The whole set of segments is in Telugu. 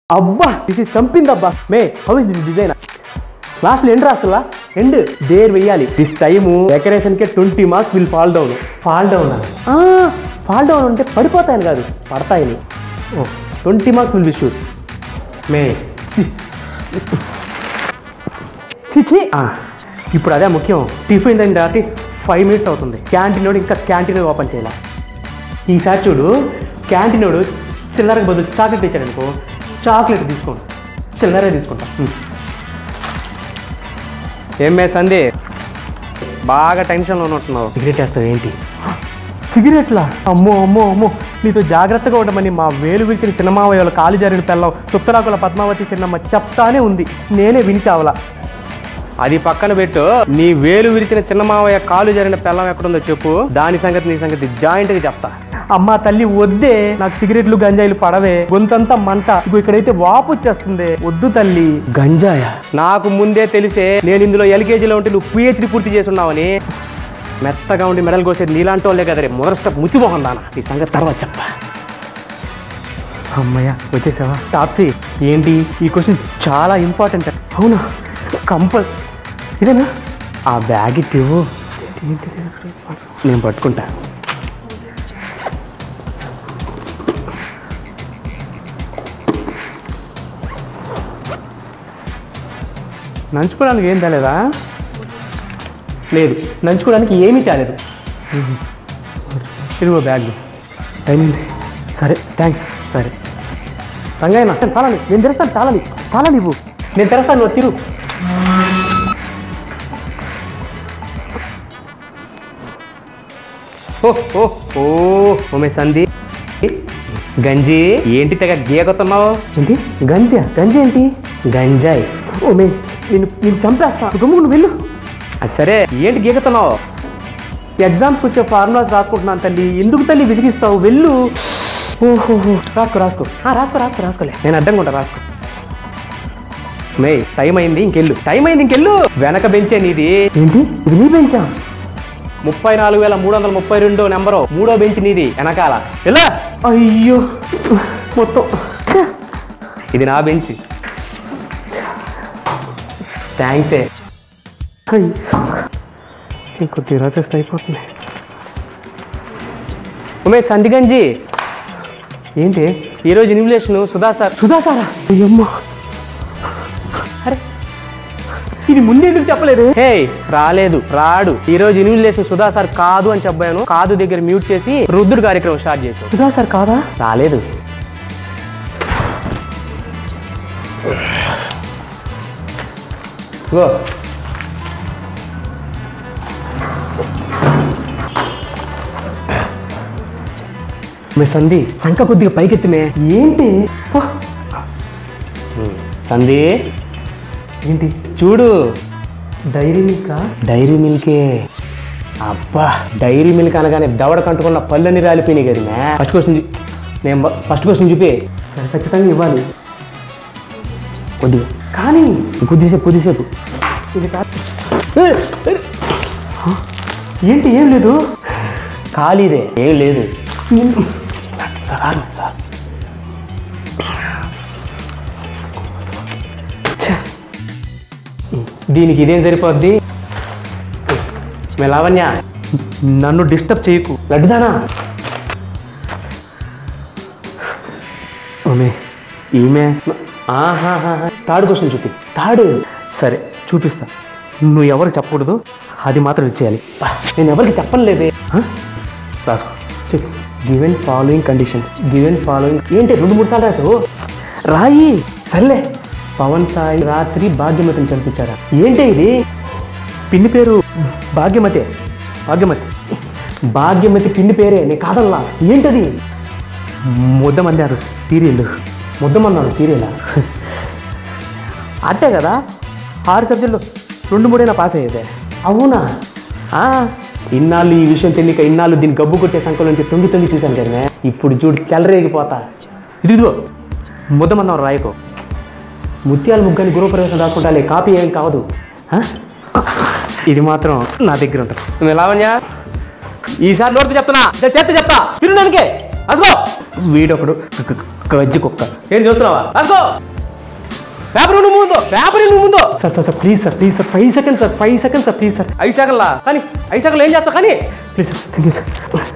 అబ్బా ఇది చంపిందబ్బా మే హౌ ఇస్ దిస్ డిజైన్ లాస్ట్లో ఎండ్ రాస్తులా ఎండ్ దేర్ వెయ్యాలి దిస్ టైము డెకరేషన్కే twenty marks will fall down fall down fall down అంటే పడిపోతాయని కాదు పడతాయని ఓ twenty marks will be sure మే చిచి ఇప్పుడు అదే ముఖ్యం టిఫిన్ అయిన దాటి ఫైవ్ మినిట్స్ అవుతుంది క్యాంటీన్ వాడు ఇంకా క్యాంటీన్ ఓపెన్ చేయాలి ఈసారి చూడు క్యాంటీన్ వాడు చిల్లరకు బదులు చాక్లెట్ ఇచ్చాడు అనుకో చాక్లెట్ తీసుకోండి చిల్లరే తీసుకుంటా హ్మ్. ఏం మే సందే బాగా టెన్షన్లో ఉన్నట్టున్నావు సిగరెట్ వేస్తావు ఏంటి సిగరెట్లా అమ్మో అమ్మో అమ్మో నీతో జాగ్రత్తగా ఉండమని మా వేలు విరిచిన చిన్నమావయ్య వాళ్ళ కాలు జారిన పిల్లం తుత్తరాకుల పద్మావతి చిన్నమ్మ చెప్తానే ఉంది నేనే వినిచావలా అది పక్కన పెట్టు నీ వేలు విరిచిన చిన్నమావయ్య కాలు జరిగిన పిల్లం ఎక్కడుందో చెప్పు దాని సంగతి నీ సంగతి జాయింట్ గా చెప్తా అమ్మా తల్లి వద్దే నాకు సిగరెట్లు గంజాయిలు పడవే గొంతంతా మంట ఇగో ఇక్కడైతే వాపు వచ్చేస్తుంది వద్దు తల్లి గంజాయ నాకు ముందే తెలిసే నేను ఇందులో ఎల్కేజీలో ఉంటే నువ్వు పిహెచ్డి పూర్తి చేసి ఉన్నావని మెత్తగా ఉండి మెడల్ కోసేది నీలాంటి వాళ్ళే కదా రే మొదటి స్టెప్ ముచ్చిపోహం దానా ఈ సంగతి తర్వాత చెప్తా అమ్మయ్య వచ్చేసావా టాప్సీ ఏంటి ఈ క్వశ్చన్ చాలా ఇంపార్టెంట్ అవునా కంపల్ ఇదేనా ఆ బ్యాగ్ ఇటు ఇవ్వు. ఏంటిది? నేను పట్టుకుంటా నంచుకోవడానికి ఏం తేలేదా లేదు నంచుకోవడానికి ఏమీ తేలేదు ఇదిగో బ్యాగ్ టైం ఉంది సరే థ్యాంక్స్ సరే రంగయ్య చాలని నేను తెరుస్తాను చాలని చాలా నీవు నేను తెరస్తాను నువ్వు తిరు ఓ ఓ ఓ ఓమే సంధి గంజి ఏంటి తెగ గీయకొస్తున్నావు ఏంటి గంజా గంజి ఏంటి గంజాయి ఓమే నేను నేను చంపేస్తా గమ్ముకు నువ్వు వెళ్ళు అది సరే ఏంటి గీకుతున్నావు ఎగ్జామ్స్కి వచ్చే ఫార్ములాస్ రాసుకుంటున్నాను తల్లి ఎందుకు తల్లి విసిగిస్తావు వెళ్ళు ఓహో రాసుకో రాసుకో ఆ, రాసుకో రాసుకో రాసుకోలే నేను అడ్డంగా ఉంటా రాసుకో మే టైం అయింది ఇంకెళ్ళు టైం అయింది ఇంకెళ్ళు వెనక బెంచే నీది ఏంటి ఇది నీ బెంచా ముప్పై నాలుగు వేల మూడు వందల ముప్పై రెండో నెంబరు మూడో బెంచ్ నీది వెనకాల ఎలా అయ్యో మొత్తం ఛ! ఇది నా బెంచ్ థ్యాంక్సే ఇంకొద్ది రాసేస్తే అయిపోతుంది ఉమే సంధిగంజి ఏంటి ఈరోజు ఇన్విలేషన్ సుధా సార్ సుధా సారా అయ్యమ్మ అరే ఇది ముందే ఎందుకు చెప్పలేదు హే రాలేదు రాడు ఈ రోజు ఇన్విలేషన్ సుధా సార్ కాదు అని చెప్పాను కాదు దగ్గర మ్యూట్ చేసి రుద్రుడు కార్యక్రమం స్టార్ట్ చేసాం సుధా సార్ కాదా రాలేదు గో మే సంధి సంఖ కొద్దిగా పైకెత్తిమే ఏంటి పో. సంధి ఏంటి చూడు డైరీ మిల్క్ డైరీ మిల్కే అబ్బా డైరీ మిల్క్ అనగానే దవడ కంటుకున్న పళ్ళని రాలిపోయినాయి కదా ఫస్ట్ క్వశ్చన్ నేను ఫస్ట్ క్వశ్చన్ చూపి సరే ఖచ్చితంగా ఇవ్వాలి కొద్దిగా కానీ కొద్దిసేపు కొద్దిసేపు ఇది కాదు ఏ, ఏ. హ? ఏంటి ఏం లేదు ఖాళీదే ఏం లేదు సార్ సార్ ఛ. దీనికి ఇదేం సరిపోద్ది మే లావణ్య నన్ను డిస్టర్బ్ చేయకు లడ్డుదానా ఓమే ఈమె ఆహాహా థర్డ్ క్వశ్చన్ చూపి థర్డ్ సరే చూపిస్తా నువ్వు ఎవరికి చెప్పకూడదు అది మాత్రం ఇచ్చేయాలి బా, నేను ఎవరికి చెప్పలేదే హ? రాసుకో చెప్పు given following conditions given following ఏంటి రెండు మూడు సార్లు రాసావు రాయి సర్లే పవన్ సాయి రాత్రి భాగ్యమతిని చంపించారా ఏంటి ఇది పిన్ని పేరు భాగ్యమతే భాగ్యమతి భాగ్యమతి పిన్ని పేరే నీ కాదల్లా ఏంటది ముద్దమన్నారు సీరియల్ ముద్దమన్నారు సీరియలా అట్టే కదా ఆరు సబ్జెక్టులు రెండు మూడైనా పాస్ అయ్యేదే అవునా ఆ, ఇన్నాళ్ళు ఈ విషయం తెలియక ఇన్నాళ్ళు దీన్ని గబ్బు కొట్టే సంఖ్యల నుంచి తొంగి తొంగి చూశాను కదా ఇప్పుడు చూడు చెలరేగిపోతా ఇదిగో ముద్దమన్నారు రాయకో ముత్యాల ముగ్గని గృహప్రవేశం రాసుకుంటాలే కాపీ ఏం కావదు ఆ? ఇది మాత్రం నా దగ్గర ఉంటుంది నువ్వు లావణ్య ఈసారి నోటితో చెప్తున్నా నేను చేస్తే చెప్తా తిరునానికే అసలు వీడొకడు గజ్జి కుక్క ఏం చూస్తున్నావా రాసుకో పేపర్ నువ్వు ముందు పేపర్ నువ్వు ముందు sir sir sir please sir please sir five seconds sir five seconds sir please sir ఐదు సెకండ్లా కానీ ఐదు సెకండ్లు ఏం చేస్తావు కానీ please sir thank you sir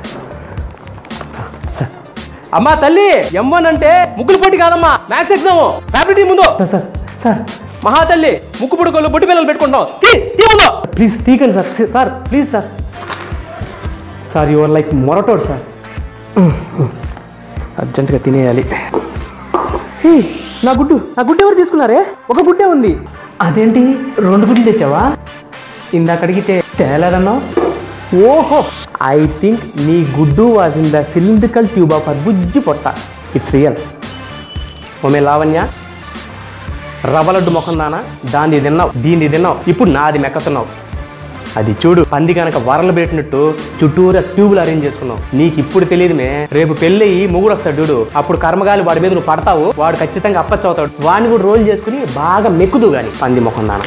sir అమ్మా తల్లి ఎమ్మన్ అంటే ముగ్గులు పోటీ కాదమ్మా మ్యాథ్స్ ఎగ్జామ్ పేపర్ టీ ముందు సార్ సార్ సార్ మహాతల్లి ముక్కు పుడుకోలు బొట్టి పిల్లలు పెట్టుకుంటాం తీ తీ ముందు ప్లీజ్ తీకండి sir sir please sir sir your like మొరటోడు సార్ అర్జెంటుగా తినేయాలి హే, నా గుడ్డు నా గుడ్డు ఎవరు తీసుకున్నారే ఒక గుడ్డే ఉంది అదేంటి రెండు గుడ్లు తెచ్చావా ఇందాకడికి తే తేలేదన్నావు ఓహో ఐ థింక్ నీ గుడ్డు was in the cylindrical tube of బుజ్జి పొట్ట ఇట్స్ రియల్ ఓమే లావణ్య రవ్వలడ్డు ముఖం దానా దాన్ని తిన్నావు దీన్ని తిన్నావు ఇప్పుడు నాది మెక్కతున్నావు అది చూడు పంది కనుక వరలు పెట్టినట్టు చుట్టూరా ట్యూబులు అరేంజ్ చేసుకున్నావు నీకు ఇప్పుడు తెలియదుమే రేపు పెళ్ళి ముగ్గురు వస్తాడు చూడు అప్పుడు కర్మగాలి వాడి మీద నువ్వు పడతావు వాడు ఖచ్చితంగా అప్పచ్చి అవుతాడు వాడిని కూడా రోల్ చేసుకుని బాగా మెక్కుదు గాని పంది ముఖం దాన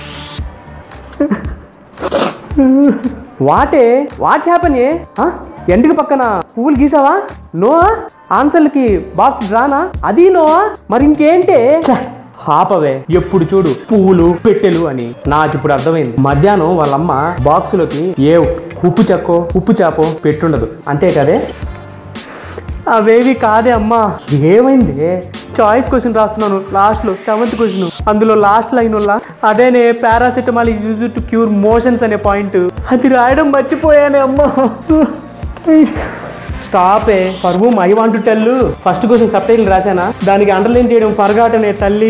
వాటే వాట్ హ్యాపన్ ఏ ఎండికి పక్కన పువ్వులు గీసావా నోవా ఆన్సర్లకి బాక్స్ డ్రానా అది నోవా మరి ఇంకేంటే ఛ, ఆపవే ఎప్పుడు చూడు పువ్వులు పెట్టెలు అని నాకు ఇప్పుడు అర్థమైంది మధ్యాహ్నం వాళ్ళమ్మ బాక్సులోకి ఏ ఉప్పు చెక్కో ఉప్పు చేపో పెట్టుండదు అంతే కదే అవేవి కాదే అమ్మా ఏమైంది చాయిస్ క్వశ్చన్ రాస్తున్నాను లాస్ట్లో సెవెంత్ క్వశ్చన్ అందులో లాస్ట్ లైన్ వల్ల అదేనే paracetamol use to cure motions అనే పాయింట్ అది రాయడం మర్చిపోయానే అమ్మా స్టాపే పర్వు I want to tell first question subtitle రాశానా దానికి అండర్లైన్ చేయడం పరగాటనే తల్లి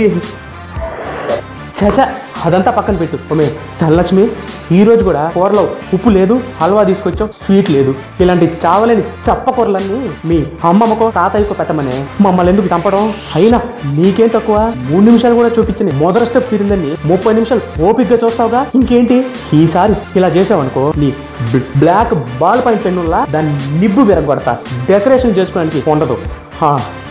చచ అదంతా పక్కన పెట్టు ఒమే తల్లక్ష్మి ఈ రోజు కూడా కూరలో ఉప్పు లేదు హల్వా తీసుకొచ్చాం స్వీట్ లేదు ఇలాంటి చావలేని చప్ప కూరలన్నీ మీ అమ్మమ్మకో తాతయ్యకో పెట్టమని మమ్మల్ని ఎందుకు చంపడం అయినా నీకేం తక్కువ మూడు నిమిషాలు కూడా చూపించింది మొదటి స్టెప్ తీరిందని ముప్పై నిమిషాలు ఓపిక్గా చూస్తావుగా ఇంకేంటి ఈసారి ఇలా చేసావనుకో నీ బ్- బ్లాక్ బాల్ పాయింట్ పెన్నుల్లా దాన్ని నిబ్బు విరగొడతా డెకరేషన్ చేసుకోవడానికి ఉండదు హా.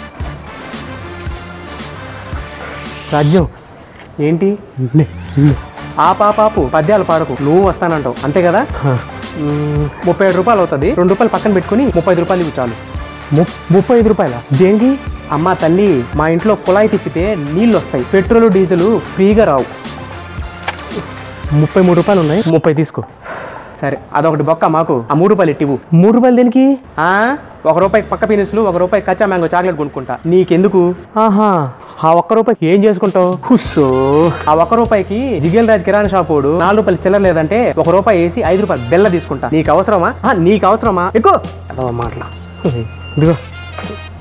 రాజ్యం ఏంటి ఆ పాపాపు పద్యాలు పాడకు నువ్వు వస్తానంటావు అంతే కదా మ్మ్, ముప్పై ఏడు రూపాయలు అవుతుంది రెండు రూపాయలు పక్కన పెట్టుకుని ముప్పై ఐదు రూపాయలు ఇవి చాలు ము- ముప్పై ఐదు రూపాయల దేనికి అమ్మా తల్లి మా ఇంట్లో కుళాయి తిప్పితే నీళ్ళు వస్తాయి పెట్రోల్ డీజిల్ ఫ్రీగా రావు ముప్పై మూడు రూపాయలు ఉన్నాయి ముప్పై తీసుకో సరే అదొకటి బొక్క మాకు ఆ మూడు రూపాయలు ఇట్టివు మూడు రూపాయలు దేనికి ఆ ఒక రూపాయి పక్క పీనస్లు ఒక రూపాయి కచ్చా మ్యాంగో చాక్లెట్ కొనుక్కుంటా నీకెందుకు ఆహా ఆ ఒక్క రూపాయికి ఏం చేసుకుంటావు హుస్సో ఆ ఒక్క రూపాయికి జిగేల్ రాజ్ కిరాణా షాప్ వాడు నాలుగు రూపాయలు చిల్లర లేదంటే ఒక రూపాయి వేసి ఐదు రూపాయలు బెల్ల తీసుకుంటా నీకు అవసరమా ఆ, నీకు అవసరమా ఎక్కువ అదో మాటలు ఇదిగో